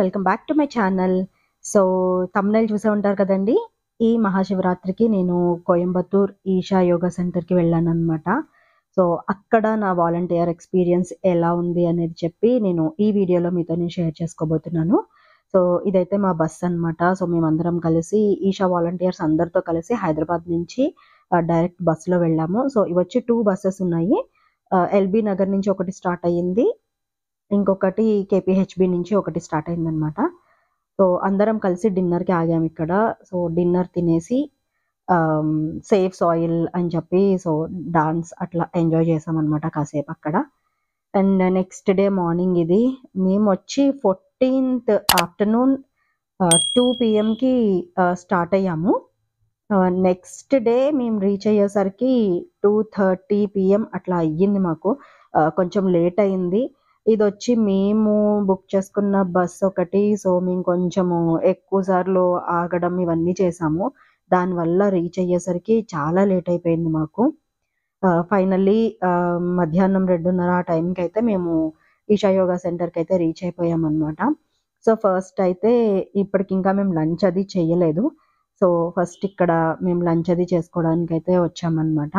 Welcome back to my channel. So, thumbnail చూసే ఉంటారు కదండీ! ఈ మహాశివరాత్రికి నేను కోయంబత్తూర్ ఈషా యోగా సెంటర్‌కి వెళ్ళాననమాట. సో, అక్కడ నా వాలంటీర్ ఎక్స్‌పీరియన్స్ ఎలా ఉంది అనేది చెప్పి నేను ఈ వీడియోలో మీతో నేను షేర్ చేసుకోబోతున్నాను. సో, ఇదైతే మా బస్ అనమాట. సో, మేమందరం కలిసి ఈషా వాలంటీర్స్ అందరితో కలిసి హైదరాబాద్ నుంచి ఆహ్, డైరెక్ట్ బస్‌లో వెళ్ళాము. సో, ఇవొచ్చి 2 బసెస్ ఉన్నాయి. ఆహ్, ఎల్బీ నగర్ నుంచి ఒకటి స్టార్ట్ అయ్యింది. ఇంకొకటి కేపీహెచ్‌బీ నుంచి ఒకటి స్టార్ట్ అయిందనమాట. సో, అందరం కలిసి డిన్నర్‌కి ఆగామిక్కడ. సో, డిన్నర్ తినేసి ఆహ్, సేఫ్ సాయిల్ అని చెప్పి సో, డాన్స్ అట్లా ఎంజాయ్ చేశామనమాట కాసేపక్కడ. అండ్ నెక్స్ట్ డే మార్నింగ్ ఇది. మేమొచ్చి 14థ్ ఆఫ్టర్‌నూన్ ఆహ్, 2 పీఎంకి ఆహ్, స్టార్ట్ అయ్యాము. ఆహ్, నెక్స్ట్ డే మేము రీచ్ అయ్యేసరికి 2:30 పీఎం అట్లా అయ్యింది మాకు. ఆహ్, కొంచెం లేట్ అయింది. ఇదొచ్చి మేము బుక్ చేసుకున్న బస్ ఒకటి. సో, మేము కొంచెము ఎక్కువ సార్లు ఆగడం ఇవన్నీ చేశాము. దానివల్ల రీచ్ అయ్యేసరికి చాలా లేట్ అయిపోయింది మాకు. ఆహ్, ఫైనల్లీ ఆహ్, మధ్యాహ్నం 2:30 ఆ టైంకైతే మేము ఈషా యోగా సెంటర్‌కైతే రీచ్ అయిపోయామనమాట. సో, ఫస్ట్ అయితే ఇప్పటికింకా మేము లంచ్ అది చెయ్యలేదు. సో, ఫస్ట్ ఇక్కడ మేము లంచ్ అది చేసుకోవడానికైతే వచ్చామనమాట.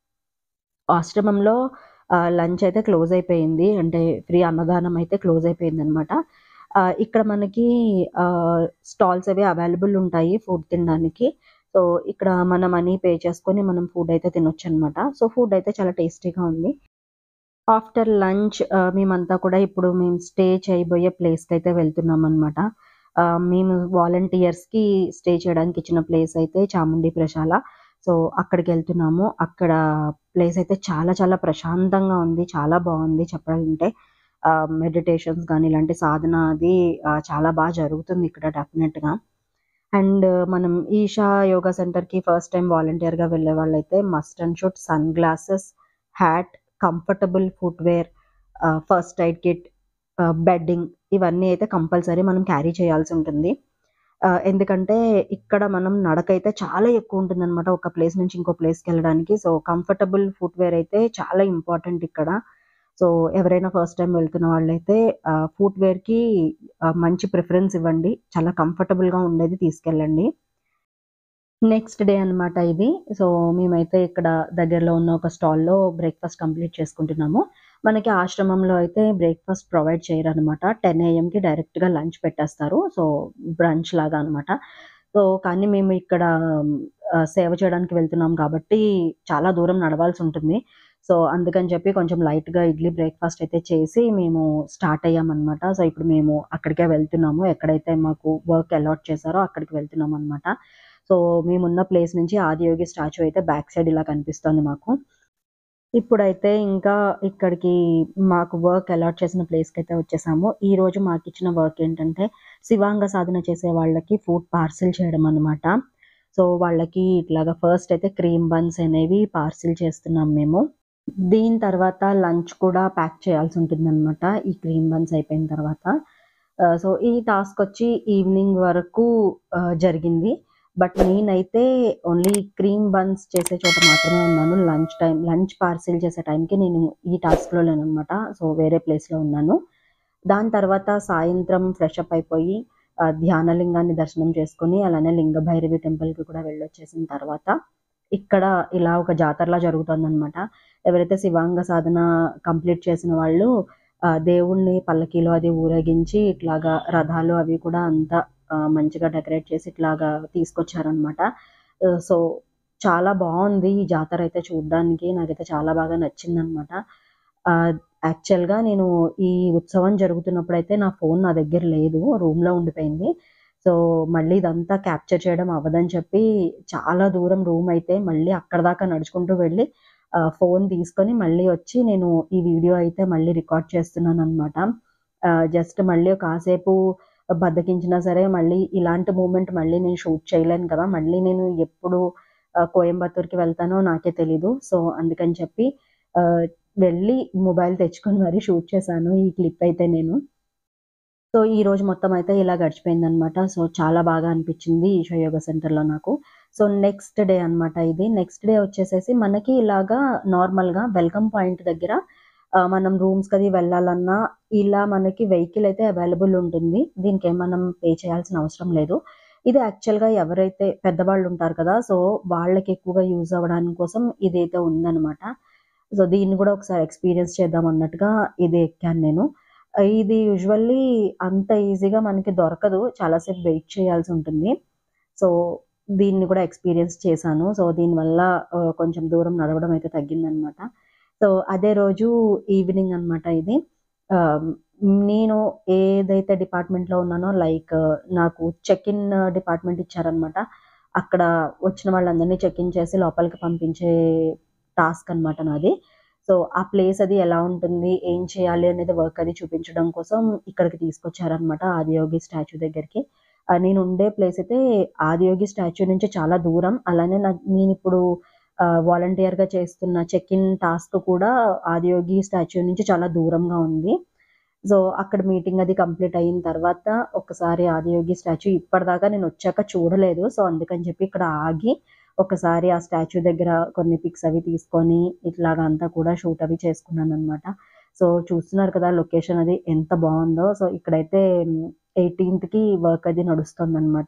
ఆశ్రమంలో ఆహ్, లంచ్ అయితే క్లోజ్ అయిపోయింది. అంటే ఫ్రీ అన్నదానం అయితే క్లోజ్ అయిపోయిందనమాట. ఆహ్, ఇక్కడ మనకి ఆహ్, స్టాల్స్ అవి అవైలబుల్ ఉంటాయి ఫుడ్ తినడానికి. సో, ఇక్కడ మన మనీ పే చేసుకొని మనం ఫుడ్ అయితే తినొచ్చనమాట. సో, ఫుడ్ అయితే చాలా టేస్టీగా ఉంది. ఆఫ్టర్ లంచ్ ఆహ్, మేమంతా కూడా ఇప్పుడు మేము స్టే చేయబోయే ప్లేస్‌కైతే వెళ్తున్నామనమాట. ఆహ్, మేము వాలంటీర్స్‌కి స్టే చేయడానికి ఇచ్చిన ప్లేస్ అయితే చాముండి ప్రశాల. సో, అక్కడికెళ్తున్నాము. అక్కడ ప్లేస్ అయితే చాలా చాలా ప్రశాంతంగా ఉంది. చాలా బావుంది చెప్పాలంటే. ఆహ్, మెడిటేషన్స్ గాని ఇలాంటి సాధన అది ఆహ్, చాలా బా జరుగుతుంది ఇక్కడ డెఫినెట్‌గా. అండ్ మనం ఈషా యోగా సెంటర్‌కి ఫస్ట్ టైమ్ వాలంటీర్‌గా వెళ్ళే వాళ్ళైతే must and should sunglasses, hat, comfortable footwear, ah, first aid kit, ah, bedding ఇవన్నీ అయితే కంపల్సరీ మనం క్యారీ చేయాల్సుంటుంది. ఆహ్, ఎందుకంటే ఇక్కడ మనం నడకైతే చాలా ఎక్కువుంటుందనమాట. ఒక ప్లేస్ నుంచి ఇంకో ప్లేస్‌కెళ్ళడానికి. సో, కంఫర్టబుల్ ఫుట్‌వేర్ అయితే చాలా ఇంపార్టెంట్ ఇక్కడ. సో, ఎవరైనా ఫస్ట్ టైమ్ వెళ్తున్న వాళ్ళైతే ఆహ్, ఫుట్‌వేర్‌కి ఆహ్, మంచి ప్రిఫరెన్స్ ఇవ్వండి. చాలా కంఫర్టబుల్‌గా ఉండేది తీసుకెళ్ళండి. నెక్స్ట్ డే అనమాట ఇది. సో, మేమైతే ఇక్కడ దగ్గరలో ఉన్న ఒక స్టాల్‌లో బ్రేక్‌ఫాస్ట్ కంప్లీట్ చేసుకుంటున్నాము. మనకి ఆశ్రమంలో అయితే బ్రేక్‌ఫాస్ట్ ప్రొవైడ్ చేయరనమాట. 10 ఏఎంకి డైరెక్ట్‌గా లంచ్ పెట్టేస్తారు. సో, బ్రంచ్ లాగా అనమాట. సో, కానీ మేము ఇక్కడ ఆహ్, సేవ చేయడానికి వెళ్తున్నాం కాబట్టి చాలా దూరం నడవాల్సుంటుంది. సో, అందుకని చెప్పి కొంచెం లైట్‌గా ఇడ్లీ బ్రేక్‌ఫాస్ట్ అయితే చేసి మేము స్టార్ట్ అయ్యామనమాట. సో, ఇప్పుడు మేము అక్కడికే వెళ్తున్నాము. ఎక్కడైతే మాకు వర్క్ అలాట్ చేశారో అక్కడికి వెళ్తున్నామనమాట. సో, మేమున్న ప్లేస్ నుంచి ఆదియోగి స్టాచ్యూ అయితే బ్యాక్ సైడ్ ఇలా కనిపిస్తోంది మాకు. ఇప్పుడైతే ఇంకా ఇక్కడికి మాకు వర్క్ అలాట్ చేసిన ప్లేస్‌కైతే వచ్చేసాము. ఈరోజు మాకిచ్చిన వర్క్ ఏంటంటే శివాంగ సాధన చేసే వాళ్ళకి ఫుడ్ పార్సిల్ చేయడం అనమాట. సో, వాళ్ళకి ఇట్లాగా ఫస్ట్ అయితే క్రీమ్ బన్స్ అనేవి పార్సిల్ చేస్తున్నాం మేము. దీని తర్వాత లంచ్ కూడా ప్యాక్ చేయాల్సుంటుందనమాట. ఈ క్రీమ్ బన్స్ అయిపోయిన తర్వాత. ఆహ్, సో, ఈ టాస్క్ వచ్చి ఈవినింగ్ వరకు ఆహ్, జరిగింది. బట్ నేనైతే ఓన్లీ క్రీమ్ బన్స్ చేసే చోట మాత్రమే ఉన్నాను. లంచ్ టైమ్ లంచ్ పార్సిల్ చేసే టైంకి నేను ఈ టాస్క్‌లో లేననమాట. సో, వేరే ప్లేస్‌లో ఉన్నాను. దాని తర్వాత సాయంత్రం ఫ్రెష్ అప్ అయిపోయి ఆహ్, ధ్యానలింగాన్ని దర్శనం చేసుకొని అలానే లింగ భైరవి టెంపుల్‌కి కూడా వెళ్ళొచ్చేసిన తర్వాత ఇక్కడ ఇలా ఒక జాతరలా జరుగుతోందనమాట. ఎవరైతే శివాంగ సాధన కంప్లీట్ చేసిన వాళ్ళు ఆహ్, దేవుడిని పల్లకీలో అది ఊరేగించి ఇట్లాగా రథాలు అవి కూడా అంతా ఆహ్, మంచిగా డెకరేట్ చేసి ఇట్లాగా తీసుకొచ్చారనమాట. ఆహ్, సో, చాలా బావుంది ఈ జాతర అయితే చూడ్డానికి. నాకైతే చాలా బాగా నచ్చిందనమాట. ఆహ్, యాక్చువల్‌గా నేను ఈ ఉత్సవం జరుగుతున్నప్పుడైతే నా ఫోన్ నా దగ్గర లేదు. రూమ్‌లో ఉండిపోయింది. సో, మళ్ళీ ఇదంతా క్యాప్చర్ చేయడం అవ్వదని చెప్పి చాలా దూరం రూమ్ అయితే మళ్ళీ అక్కడి దాకా నడుచుకుంటూ వెళ్ళి ఆహ్, ఫోన్ తీసుకొని మళ్ళీ వచ్చి నేను ఈ వీడియో అయితే మళ్ళీ రికార్డ్ చేస్తున్నాననమాట. ఆహ్, జస్ట్ మళ్ళీ కాసేపు బద్ధకించినా సరే మళ్ళీ ఇలాంటి మూమెంట్ మళ్ళీ నేను షూట్ చేయలేను కదా! మళ్ళీ నేను ఎప్పుడు ఆహ్, కోయంబత్తూర్‌కి వెళ్తానో నాకే తెలీదు. సో, అందుకని చెప్పి ఆహ్, వెళ్ళి మొబైల్ తెచ్చుకొని మరీ షూట్ చేశాను ఈ క్లిప్ అయితే నేను. సో, ఈరోజు మొత్తం అయితే ఇలా గడిచిపోయిందనమాట. సో, చాలా బాగా అనిపించింది ఈషా యోగా సెంటర్‌లో నాకు. సో, నెక్స్ట్ డే అనమాట ఇది. నెక్స్ట్ డే వచ్చేసేసి మనకి ఇలాగా నార్మల్‌గా వెల్కమ్ పాయింట్ దగ్గర ఆహ్, మనం రూమ్స్‌కి అది వెళ్ళాలన్నా ఇలా మనకి వెహికల్ అయితే అవైలబుల్ ఉంటుంది. దీనికేం మనం పే చేయాల్సిన అవసరం లేదు. ఇది యాక్చువల్‌గా ఎవరైతే పెద్దవాళ్ళు ఉంటారు కదా! సో, వాళ్ళకి ఎక్కువగా యూజ్ అవ్వడానికి కోసం ఇదైతే ఉందనమాట. సో, దీన్ని కూడా ఒకసారి ఎక్స్‌పీరియన్స్ చేద్దాం అన్నట్టుగా ఇది ఎక్కాను నేను. ఆహ్, ఇది యూజువల్లీ అంత ఈజీగా మనకి దొరకదు. చాలా సేపు వెయిట్ చేయాల్సి ఉంటుంది. సో, దీన్ని కూడా ఎక్స్‌పీరియన్స్ చేశాను. సో, దీనివల్ల ఆహ్, కొంచెం దూరం నడవడం అయితే తగ్గిందనమాట. సో, అదే రోజు ఈవినింగ్ అనమాట ఇది. ఆహ్, నేను ఏదైతే డిపార్ట్‌మెంట్‌లో ఉన్నానో లైక్ నాకు చెక్ ఇన్ డిపార్ట్‌మెంట్ ఇచ్చారనమాట. అక్కడ వచ్చిన వాళ్ళందరినీ చెక్ ఇన్ చేసి లోపలికి పంపించే టాస్క్ అనమాట నాది. సో, ఆ ప్లేస్ అది ఎలా ఉంటుంది? ఏం చేయాలి? అనేది వర్క్ అది చూపించడం కోసం ఇక్కడికి తీసుకొచ్చారనమాట ఆదియోగి స్టాచ్యూ దగ్గరికి. ఆహ్, నేను ఉండే ప్లేస్ అయితే ఆదియోగి స్టాచ్యూ నుంచి చాలా దూరం. అలానే నా నేనిప్పుడు ఆహ్, వాలంటీర్‌గా చేస్తున్న చెక్ ఇన్ టాస్క్ కూడా ఆదియోగి స్టాచ్యూ నుంచి చాలా దూరంగా ఉంది. సో, అక్కడ మీటింగ్ అది కంప్లీట్ అయిన తర్వాత ఒక్కసారి ఆదియోగి స్టాచ్యూ ఇప్పటిదాకా నేనొచ్చాక చూడలేదు. సో, అందుకని చెప్పి ఇక్కడ ఆగి ఒకసారి ఆ స్టాచ్యూ దగ్గర కొన్ని పిక్స్ అవి తీసుకొని ఇట్లాగా అంతా కూడా షూట్ అవి చేసుకున్నాననమాట. సో, చూస్తున్నారు కదా! లొకేషన్ అది ఎంత బావుందో. సో, ఇక్కడైతే 18థ్‌కి వర్క్ అది నడుస్తోందనమాట.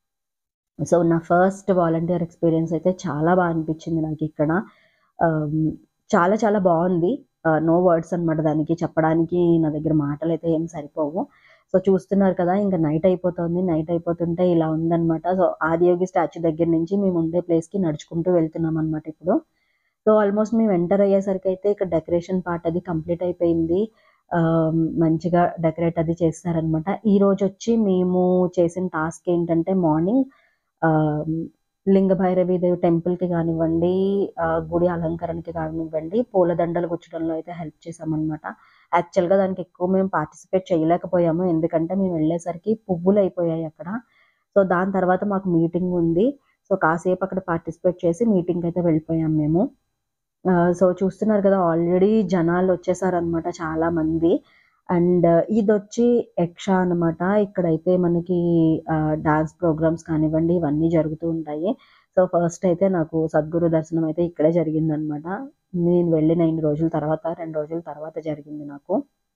సో, నా ఫస్ట్ వాలంటీర్ ఎక్స్‌పీరియన్స్ అయితే చాలా బా అనిపించింది నాకిక్కడ. ఆహ్, చాలా చాలా బావుంది. ఆహ్, నో వర్డ్స్ అనమాట దానికి చెప్పడానికి నా దగ్గర మాటలైతే ఏం సరిపోవు. సో, చూస్తున్నారు కదా! ఇంక నైట్ అయిపోతోంది. నైట్ అయిపోతుంటే ఇలా ఉందనమాట. సో, ఆదియోగి స్టాచ్యూ దగ్గర నుంచి మేము ఉండే ప్లేస్‌కి నడుచుకుంటూ వెళ్తున్నామనమాట ఇప్పుడు. సో, ఆల్మోస్ట్ మేము ఎంటర్ అయ్యేసరికైతే ఇక్కడ డెకరేషన్ పార్ట్ అది కంప్లీట్ అయిపోయింది. ఆహ్, మంచిగా డెకరేట్ అది చేసేసారనమాట. ఈరోజొచ్చి మేము చేసిన టాస్క్ ఏంటంటే మార్నింగ్ ఆహ్, లింగభైరవీదేవి టెంపుల్‌కి గానివ్వండి, ఆహ్, గుడి అలంకరణకి కానివ్వండి, పూలదండలు గుచ్చడంలో అయితే హెల్ప్ చేశామనమాట. యాక్చువల్‌గా దానికి ఎక్కువ మేము పార్టిసిపేట్ చేయలేకపోయాము. ఎందుకంటే మేము వెళ్ళేసరికి పువ్వులయిపోయాయి అక్కడ. సో, దాని తర్వాత మాకు మీటింగ్ ఉంది. సో, కాసేపు అక్కడ పార్టిసిపేట్ చేసి మీటింగ్‌కైతే వెళ్ళిపోయాం మేము. ఆహ్, సో, చూస్తున్నారు కదా! ఆల్రెడీ జనాలొచ్చేసారనమాట చాలామంది. అండ్ ఇదొచ్చి యక్ష అనమాట. ఇక్కడైతే మనకి ఆహ్, డాన్స్ ప్రోగ్రామ్స్ కానివ్వండి ఇవన్నీ జరుగుతూ ఉంటాయి. సో, ఫస్ట్ అయితే నాకు సద్గురు దర్శనం అయితే ఇక్కడే జరిగిందనమాట. నేను వెళ్ళిన ఇన్ని రోజుల తర్వాత 2 రోజుల తర్వాత జరిగింది నాకు.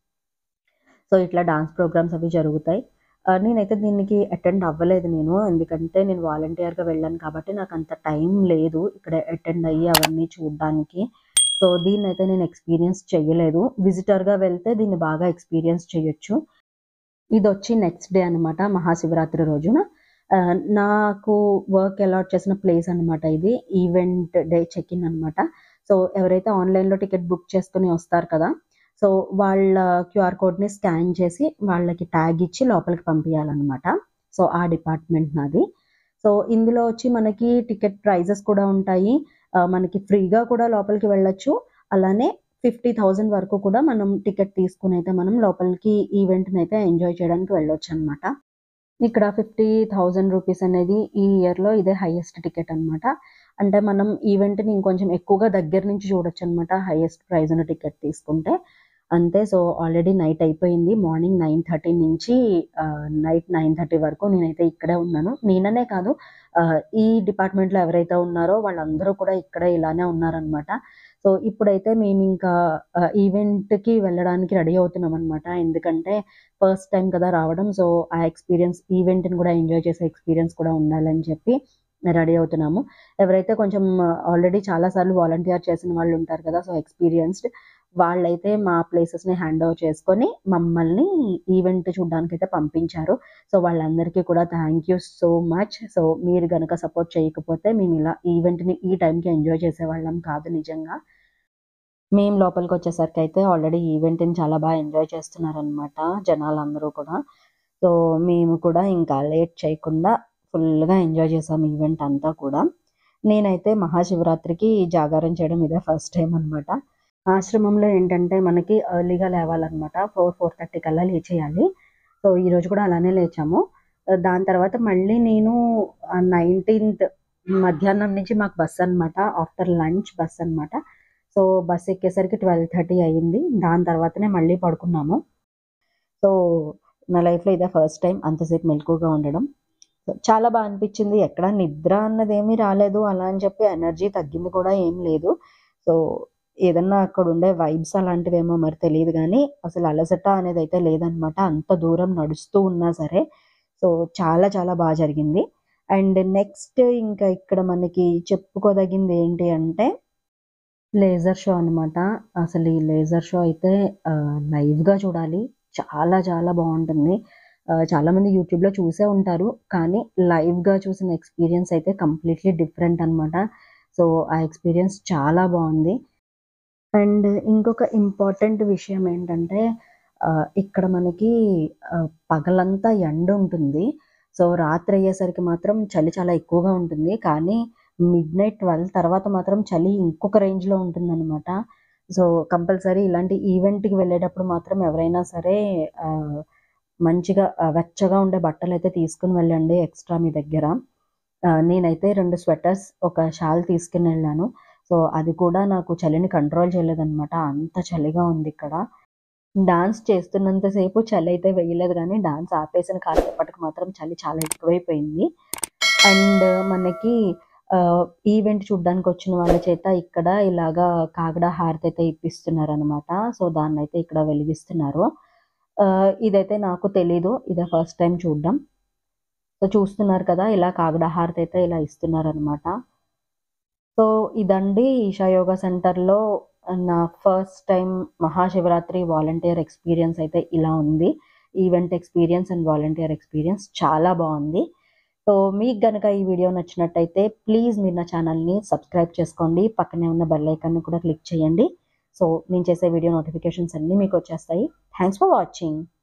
సో, ఇట్లా డాన్స్ ప్రోగ్రామ్స్ అవి జరుగుతాయి. ఆహ్, నేనైతే దీనికి అటెండ్ అవ్వలేదు నేను. ఎందుకంటే నేను వాలంటీర్‌గా వెళ్ళాను కాబట్టి నాకంత టైం లేదు. ఇక్కడ అటెండ్ అయ్యి అవన్నీ చూడ్డానికి. సో, దీన్నైతే నేను ఎక్స్‌పీరియన్స్ చెయ్యలేదు. విజిటర్‌గా వెళ్తే దీన్ని బాగా ఎక్స్‌పీరియన్స్ చేయొచ్చు. ఇదొచ్చి నెక్స్ట్ డే అనమాట మహాశివరాత్రి రోజున. ఆహ్, నాకు వర్క్ అలాట్ చేసిన ప్లేస్ అనమాట ఇది. ఈవెంట్ డే చెక్ ఇన్ అనమాట. సో, ఎవరైతే ఆన్‌లైన్‌లో టికెట్ బుక్ చేసుకొని వస్తారు కదా! సో, వాళ్ళ క్యూఆర్ కోడ్‌ని స్కాన్ చేసి వాళ్ళకి ట్యాగ్ ఇచ్చి లోపలికి పంపియాలనమాట. సో, ఆ డిపార్ట్‌మెంట్ నాది. సో, ఇందులో వచ్చి మనకి టికెట్ ప్రైజెస్ కూడా ఉంటాయి. ఆహ్, మనకి ఫ్రీగా కూడా లోపలికి వెళ్ళొచ్చు. అలానే 50,000 వరకు కూడా మనం టికెట్ తీసుకొనైతే మనం లోపలికి ఈవెంట్‌నైతే ఎంజాయ్ చేయడానికి వెళ్ళొచ్చనమాట. ఇక్కడ 50,000 రూపీస్ అనేది ఈ ఇయర్‌లో ఇదే హైయెస్ట్ టికెట్ అనమాట. అంటే మనం ఈవెంట్‌ని ఇంకొంచెం ఎక్కువగా దగ్గర నుంచి చూడొచ్చనమాట హైయెస్ట్ ప్రైజ్ ఉన్న టికెట్ తీసుకుంటే. అంతే సో, ఆల్రెడీ నైట్ అయిపోయింది. మార్నింగ్ 9:30 నుంచి ఆహ్, నైట్ 9:30 వరకు నేనైతే ఇక్కడే ఉన్నాను. నేననే కాదు ఆహ్, ఈ డిపార్ట్‌మెంట్‌లో ఎవరైతే ఉన్నారో వాళ్ళందరూ కూడా ఇక్కడే ఇలానే ఉన్నారనమాట. సో, ఇప్పుడైతే మేమింకా ఆహ్, ఈవెంట్‌కి వెళ్ళడానికి రెడీ అవుతున్నామనమాట. ఎందుకంటే ఫస్ట్ టైమ్ కదా రావడం. సో, ఆ ఎక్స్‌పీరియన్స్ ఈవెంట్‌ని కూడా ఎంజాయ్ చేసే ఎక్స్‌పీరియన్స్ కూడా ఉండాలని చెప్పి రెడీ అవుతున్నాము. ఎవరైతే కొంచెం ఆల్రెడీ చాలా సార్లు వాలంటీర్ చేసిన వాళ్ళుంటారు కదా! సో, ఎక్స్‌పీరియన్స్‌డ్ వాళ్ళైతే మా ప్లేసెస్‌ని హ్యాండ్ ఓవర్ చేసుకొని మమ్మల్ని ఈవెంట్ చూడ్డానికైతే పంపించారు. సో, వాళ్ళందరికీ కూడా thank you so much. So, మీరు గనక సపోర్ట్ చేయకపోతే మేమిలా ఈవెంట్‌ని ఈ టైంకి ఎంజాయ్ చేసేవాళ్ళం కాదు నిజంగా. మేము లోపలికొచ్చేసరికైతే ఆల్రెడీ ఈవెంట్‌ని చాలా బా ఎంజాయ్ చేస్తున్నారనమాట జనాలందరూ కూడా. సో, మేము కూడా ఇంకా లేట్ చేయకుండా ఫుల్‌గా ఎంజాయ్ చేసాం ఈవెంట్ అంతా కూడా. నేనైతే మహాశివరాత్రికి జాగారం చేయడం ఇదే ఫస్ట్ టైమ్ అనమాట. ఆశ్రమంలో ఏంటంటే మనకి ఎర్లీగా లేవాలనమాట. 4, 4:30 కల్లా లేచేయాలి. సో, ఈరోజు కూడా అలానే లేచాము. ఆహ్, దాని తర్వాత మళ్ళీ నేను ఆహ్, 19థ్ మధ్యాహ్నం నుంచి మాకు బస్ అనమాట. ఆఫ్టర్ లంచ్ బస్ అనమాట. సో, బస్ ఎక్కేసరికి 12:30 అయింది. దాని తర్వాతనే మళ్ళీ పడుకున్నాము. సో, నా లైఫ్‌లో ఇదే ఫస్ట్ టైమ్ అంతసేపు మెలకువగా ఉండడం. సో, చాలా బా అనిపించింది. ఎక్కడ నిద్ర అన్నదేమీ రాలేదు. అలా అని చెప్పి ఎనర్జీ తగ్గింది కూడా ఏం లేదు. సో, ఏదన్నా అక్కడ ఉండే వైబ్స్ అలాంటివేమో మరి తెలీదు గానీ, అసలు అలసట అనేదైతే లేదనమాట. అంత దూరం నడుస్తూ ఉన్నా సరే. సో, చాలా చాలా బా జరిగింది. అండ్ నెక్స్ట్ ఇంకా ఇక్కడ మనకి చెప్పుకోదగింది ఏంటి అంటే లేజర్ షో అనమాట. అసలు ఈ లేజర్ షో అయితే ఆహ్, లైవ్‌గా చూడాలి. చాలా చాలా బావుంటుంది. ఆహ్, చాలామంది యూట్యూబ్‌లో చూసే ఉంటారు. కానీ లైవ్‌గా చూసిన ఎక్స్‌పీరియన్స్ అయితే కంప్లీట్‌లీ డిఫరెంట్ అనమాట. సో, ఆ ఎక్స్‌పీరియన్స్ చాలా బావుంది. అండ్ ఇంకొక ఇంపార్టెంట్ విషయం ఏంటంటే ఆహ్, ఇక్కడ మనకి ఆహ్, పగలంతా ఎండుంటుంది. సో, రాత్రయ్యేసరికి మాత్రం చలి చాలా ఎక్కువగా ఉంటుంది. కానీ మిడ్‌నైట్ 12 తర్వాత మాత్రం చలి ఇంకొక రేంజ్‌లో ఉంటుందనమాట. సో, కంపల్సరీ ఇలాంటి ఈవెంట్‌కి వెళ్ళేటప్పుడు మాత్రం ఎవరైనా సరే ఆహ్, మంచిగా ఆహ్, వెచ్చగా ఉండే బట్టలైతే తీసుకొని వెళ్ళండి ఎక్స్‌ట్రా మీ దగ్గర. ఆహ్, నేనైతే 2 స్వెటర్స్, ఒక షాల్ తీసుకొనెళ్ళాను. సో, అది కూడా నాకు చలిని కంట్రోల్ చేయలేదనమాట. అంత చలిగా ఉందిక్కడ. డాన్స్ చేస్తున్నంత సేపు చలైతే వేయలేదు గానీ, డాన్స్ ఆపేసిన కాసేపటికి మాత్రం చలి చాలా ఎక్కువైపోయింది. అండ్ మనకి ఆహ్, ఈవెంట్ చూడ్డానికొచ్చిన వాళ్ళ చేత ఇక్కడ ఇలాగా కాగడా హారతయితే ఇప్పిస్తున్నారనమాట. సో, దాన్నైతే ఇక్కడ వెలిగిస్తున్నారు. ఆహ్, ఇదైతే నాకు తెలీదు. ఇదే ఫస్ట్ టైమ్ చూడ్డం. సో, చూస్తున్నారు కదా! ఇలా కాగడా హారతయితే ఇలా ఇస్తున్నారనమాట. సో, ఇదండి ఈషా యోగా సెంటర్‌లో నా first time Mahashivratri volunteer experience అయితే ఇలా ఉంది. Event experience and volunteer experience చాలా బావుంది. సో, మీకు గనక ఈ వీడియో నచ్చినట్టయితే ప్లీజ్ మీరు నా ఛానల్‌ని సబ్స్క్రైబ్ చేసుకోండి. పక్కనే ఉన్న బెల్ ఐకాన్‌ని కూడా క్లిక్ చేయండి. సో, నేను చేసే వీడియో నోటిఫికేషన్స్ అన్నీ మీకొచ్చేస్తాయి. Thanks for watching.